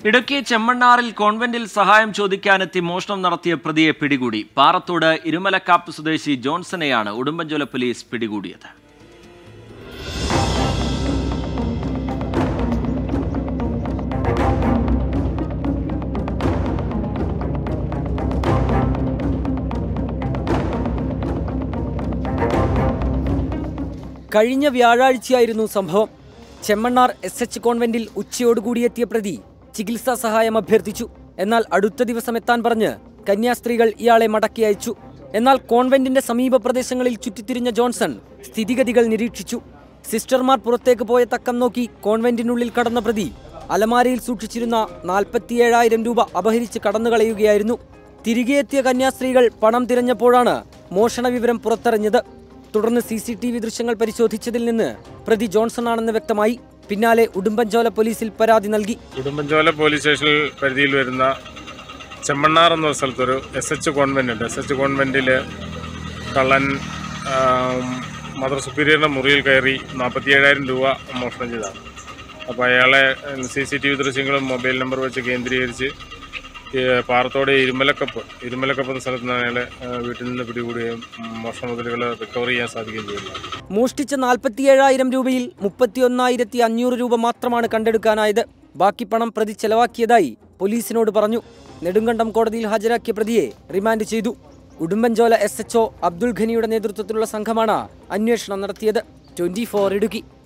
ഇടുക്കി ചെമ്മണ്ണാറിൽ കോൺവെന്റിൽ സഹായം ചോദിക്കാനെത്തി മോഷണം നടത്തിയ പ്രതിയെ പിടികൂടി പാറത്തോട് ഇരുമലക്കാപ്പ് സ്വദേശി ജോൺസണെയാണ് ഉടുമ്പൻചോല പോലീസ് പിടികൂടിയത് കഴിഞ്ഞ വ്യാഴാഴ്ചയായിരുന്നു സംഭവം ചെമ്മണ്ണാർ എസ് എച്ച് കോൺവെന്റിൽ ഉച്ചയോടുകൂടിയെത്തിയ പ്രതി ചികിത്സാ സഹായം അഭ്യർത്ഥിച്ചു എന്നാൽ അടുത്ത ദിവസം എത്താൻ പറഞ്ഞ് കന്യാസ്ത്രീകൾ ഇയാളെ മടക്കി അയച്ചു എന്നാൽ കോൺവെന്റിന്റെ സമീപ പ്രദേശങ്ങളിൽ ചുറ്റിത്തിരിഞ്ഞ ജോൺസൺ സ്ഥിതിഗതികൾ നിരീക്ഷിച്ചു സിസ്റ്റർമാർ പുറത്തേക്ക് പോയ തക്കം നോക്കി കോൺവെന്റിനുള്ളിൽ കടന്ന പ്രതി അലമാരയിൽ സൂക്ഷിച്ചിരുന്ന നാൽപ്പത്തിയേഴായിരം രൂപ അപഹരിച്ച് കടന്നുകളയുകയായിരുന്നു തിരികെ എത്തിയ കന്യാസ്ത്രീകൾ പണം തിരഞ്ഞപ്പോഴാണ് മോഷണ വിവരം പുറത്തറിഞ്ഞത് തുടർന്ന് സി സി ടി വി ദൃശ്യങ്ങൾ പരിശോധിച്ചതിൽ നിന്ന് പ്രതി ജോൺസൺ ആണെന്ന് വ്യക്തമായി പിന്നാലെ ഉടുമ്പൻചോല പോലീസിൽ പരാതി നൽകി ഉടുമ്പൻചോല പോലീസ് സ്റ്റേഷനിൽ പരിധിയിൽ വരുന്ന ചെമ്മണ്ണാർ എന്ന സ്ഥലത്തൊരു എസ് എച്ച് കോൺവെൻ്റ് ഉണ്ട് എസ് എച്ച് കോൺവെൻറ്റിൽ കള്ളൻ ആം, മദർ സുപ്പീരിയറിൻ്റെ മുറിയിൽ കയറി നാൽപ്പത്തിയേഴായിരം രൂപ മോഷണം ചെയ്തതാണ് അപ്പോൾ അയാളെ സി സി ടി വി ദൃശ്യങ്ങളും മൊബൈൽ നമ്പർ വെച്ച് കേന്ദ്രീകരിച്ച് ഈ പാറത്തോട് ഇരുമലക്കപ്പ് ഇരുമലക്കപ്പ് എന്ന സ്ഥലത്ത് നിന്ന് അയാളെ ആ, വീട്ടിൽ നിന്ന് പിടികൂടുകയും ഉം, മോഷണ മുതലുകൾ റിക്കവർ ചെയ്യാൻ സാധിക്കുകയും ചെയ്യുന്നു മോഷ്ടിച്ച നാൽപ്പത്തിയേഴായിരം രൂപയിൽ മുപ്പത്തിയൊന്നായിരത്തി അഞ്ഞൂറ് രൂപ മാത്രമാണ് കണ്ടെടുക്കാനായത് ബാക്കി പണം പ്രതി ചെലവാക്കിയതായി പോലീസിനോട് പറഞ്ഞു നെടുങ്കണ്ടം കോടതിയിൽ ഹാജരാക്കിയ പ്രതിയെ റിമാൻഡ് ചെയ്തു ഉടുമ്പൻചോല എസ് എച്ച് അബ്ദുൾ ഖനിയുടെ നേതൃത്വത്തിലുള്ള സംഘമാണ് അന്വേഷണം നടത്തിയത് ട്വന്റി ഫോർ ഇടുക്കി